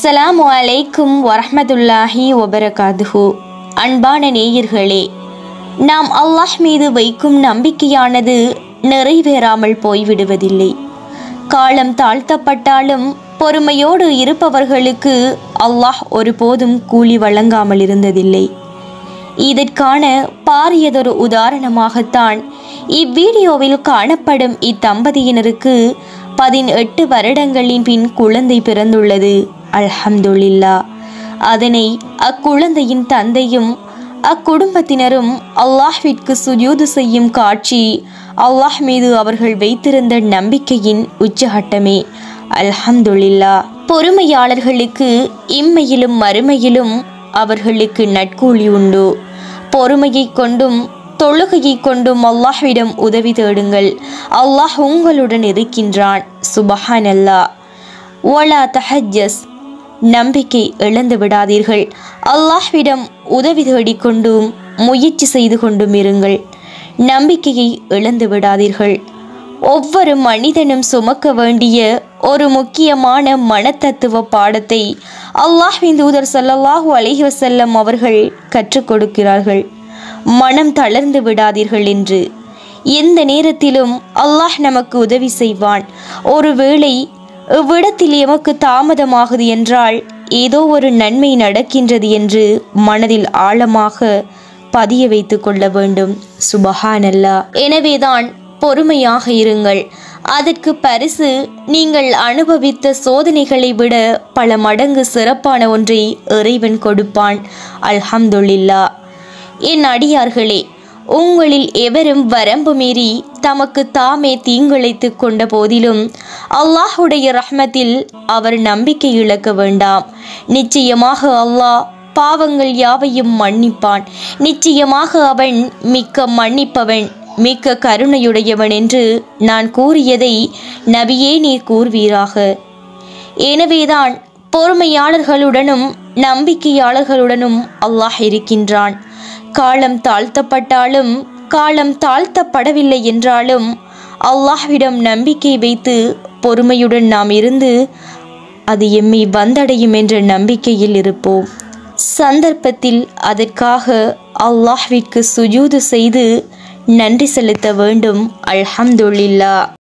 அஸ்ஸலாமு அலைக்கும் வரஹ்மத்துல்லாஹி வபரகாதுஹு அன்பான நேயர்களே நாம் அல்லாஹ் மீது வைக்கும் நம்பிக்கையானது நிறைவேறாமல் போய்விடுவதில்லை காலம் தாழ்த்தப்பட்டாலும் பொறுமையோடு இருப்பவர்களுக்கு அல்லாஹ் ஒருபோதும் கூலி வழங்காமல் இருந்ததில்லை இதற்கான பாரியதொரு உதாரணமாகத்தான் இவ்வீடியோவில் காணப்படும் இத்தம்பதியினருக்கு பதினெட்டு வருடங்களின் பின் குழந்தை பிறந்துள்ளது அல்ஹம்துலில்லா அதனை அக்குழந்தையின் தந்தையும் அக்குடும்பத்தினரும் அல்லாஹ்விற்கு சுஜூது செய்யும் காட்சி அல்லாஹ் மீது அவர்கள் வைத்திருந்த நம்பிக்கையின் உச்சகட்டமே அல்ஹம்துலில்லா பொறுமையாளர்களுக்கு இம்மையிலும் மறுமையிலும் அவர்களுக்கு நட்கூலி உண்டு பொறுமையை கொண்டும் தொழுகையை கொண்டும் அல்லாஹ்விடம் உதவி தேடுங்கள் அல்லாஹ் உங்களுடன் இருக்கின்றான் சுபஹான் அல்லா ஓலா தஹஜஸ் நம்பிக்கை இழந்து விடாதீர்கள் அல்லாஹ்விடம் உதவி தேடிக்கொண்டும் முயற்சி செய்து கொண்டும் இருங்கள் நம்பிக்கையை இழந்து விடாதீர்கள் ஒவ்வொரு மனிதனும் சுமக்க வேண்டிய ஒரு முக்கியமான மனத்தத்துவ பாடத்தை அல்லாஹ்வின் தூதர் ஸல்லல்லாஹு அலைஹி வஸல்லம் அவர்கள் கற்றுக் கொடுக்கிறார்கள் மனம் தளர்ந்து விடாதீர்கள் என்று எந்த நேரத்திலும் அல்லாஹ் நமக்கு உதவி செய்வான் ஒருவேளை இவ்விடத்தில் எமக்கு தாமதமாகுது என்றால் ஏதோ ஒரு நன்மை நடக்கின்றது என்று மனதில் ஆழமாக பதிய வைத்து கொள்ள வேண்டும் சுபஹானல்லா எனவேதான் பொறுமையாக இருங்கள் அதற்கு பரிசு நீங்கள் அனுபவித்த சோதனைகளை விட பல மடங்கு சிறப்பான ஒன்றை இறைவன் கொடுப்பான் அல்ஹம்துலில்லா என் அடியார்களே உங்களில் எவரும் வரம்பு மீறி தமக்கு தாமே தீங்கிழைத்து கொண்ட போதிலும் அல்லாஹுடைய ரஹ்மத்தில் அவர் நம்பிக்கை இழக்க வேண்டாம் நிச்சயமாக அல்லாஹ் பாவங்கள் யாவையும் மன்னிப்பான் நிச்சயமாக அவன் மிக்க மன்னிப்பவன் மிக்க கருணையுடையவன் என்று நான் கூறியதை நபியே நீர் கூறுவீராக எனவேதான் பொறுமையாளர்களுடனும் நம்பிக்கையாளர்களுடனும் அல்லாஹ் இருக்கின்றான் காலம் தாழ்த்தப்பட்டாலும் காலம் தாழ்த்தப்படவில்லை என்றாலும் அல்லாஹ்விடம் நம்பிக்கை வைத்து பொறுமையுடன் நாம் இருந்து அது எம்மை வந்தடையும் என்ற நம்பிக்கையில் இருப்போம் சந்தர்ப்பத்தில் அதற்காக அல்லாஹ்விற்கு சுஜூது செய்து நன்றி செலுத்த வேண்டும் அல்ஹம்துலில்லா